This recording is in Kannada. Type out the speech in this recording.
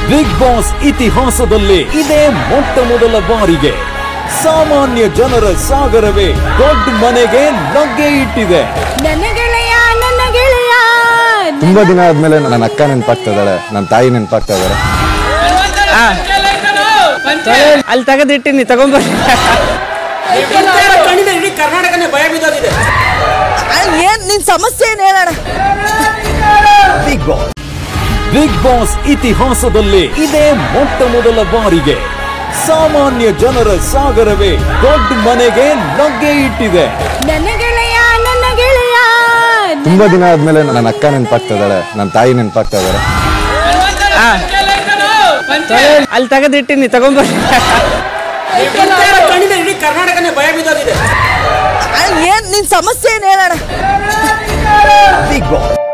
ಬಿಗ್ ಬಾಸ್ ಇತಿಹಾಸದಲ್ಲಿ ಇದೇ ಮೊಟ್ಟ ಮೊದಲ ಬಾರಿಗೆ ಸಾಮಾನ್ಯ ಜನರ ಸಾಗರವೇ ದೊಡ್ಡ ಮನೆಗೆ ಲಗ್ಗೆ ಇಟ್ಟಿದೆ ನನ್ನ ಗೆಳೆಯ ನನ್ನ ಗೆಳೆಯ ತುಂಬಾ ದಿನ ಆದ್ಮೇಲೆ ನನ್ನ ಅಕ್ಕ ನೆನಪಾಗ್ತಾ ಇದ್ದಾಳೆ ನನ್ನ ತಾಯಿ ನೆನಪಾಗ್ತಾ ಇದ್ದಾರೆ ಅಲ್ಲಿ ತೆಗೆದಿಟ್ಟಿನಿ ತಗೊಂಬರ್ರಿ ಕಣ್ಣಿಂದ ಇಡೀ ಕರ್ನಾಟಕನೇ ಭಯ ಬಿದ್ದೋಗಿದೆ ಏನ್ ನಿನ್ ಸಮಸ್ಯೆ ಏನ್ ಹೇಳೋಣ ಬಿಗ್ ಬಾಸ್ ಬಿಗ್ ಬಾಸ್ ಇತಿಹಾಸದಲ್ಲಿ ಇದೇ ಮೊಟ್ಟ ಮೊದಲ ಬಾರಿಗೆ ಸಾಮಾನ್ಯ ಜನರ ಸಾಗರವೇ ದೊಡ್ಡ ಮನೆಗೆ ಲಗ್ಗೆ ಇಟ್ಟಿದೆ ನನ್ನ ಗೆಳೆಯ ನನ್ನ ಗೆಳೆಯ ತುಂಬಾ ದಿನ ಆದ್ಮೇಲೆ ನನ್ನ ಅಕ್ಕ ನೆನಪಾಗ್ತಾ ಇದ್ದಾಳೆ ನನ್ನ ತಾಯಿ ನೆನಪಾಗ್ತಾ ಇದ್ದಾರೆ ಅಲ್ಲಿ ತೆಗೆದಿಟ್ಟಿನಿ ತಗೊಂಬರ್ರಿ ಕಣ್ಣಿಂದ ಇಡೀ ಕರ್ನಾಟಕನೇ ಭಯ ಬಿದ್ದೋಗಿದೆ ಏನ್ ನಿನ್ ಸಮಸ್ಯೆ ಏನ್ ಹೇಳೋಣ ಬಿಗ್ ಬಾಸ್